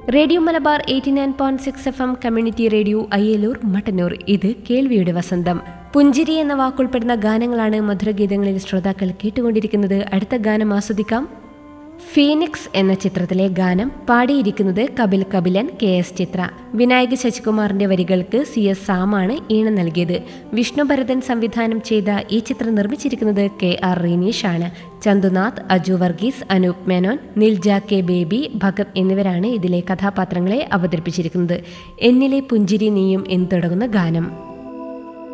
radio Malabar eighty nine point six F M community radio Ayyaloor Mattannur ഇത് കേൾവിയുടെ വസന്തം പുഞ്ചിരി എന്ന വാക്കുൾപ്പെടുന്ന ഗാനങ്ങളാണ് മധുരഗീതങ്ങളിൽ ശ്രോതാക്കൾ കേട്ടുകൊണ്ടിരിക്കുന്നത് അടുത്ത ഗാനം ആസ്വദിക്കാം ഫീനിക്സ് എന്ന ചിത്രത്തിലെ ഗാനം പാടിയിരിക്കുന്നത് കപിൽ കപിലൻ കെ എസ് ചിത്ര വിനായക് ശശികുമാറിന്റെ വരികൾക്ക് സി എസ് സാമാണ് ഈണം നൽകിയത് വിഷ്ണു ഭരതൻ സംവിധാനം ചെയ്ത ഈ ചിത്രം നിർമ്മിച്ചിരിക്കുന്നത് കെ ആർ റീനീഷ് ആണ് ചന്തുനാഥ് അജു വർഗീസ് അനൂപ് മേനോൻ നിൽജ കെ ബേബി ഭഗത് എന്നിവരാണ് ഇതിലെ കഥാപാത്രങ്ങളെ അവതരിപ്പിച്ചിരിക്കുന്നത് എന്നിലെ പുഞ്ചിരി നീയും എന്ന് തുടങ്ങുന്ന ഗാനം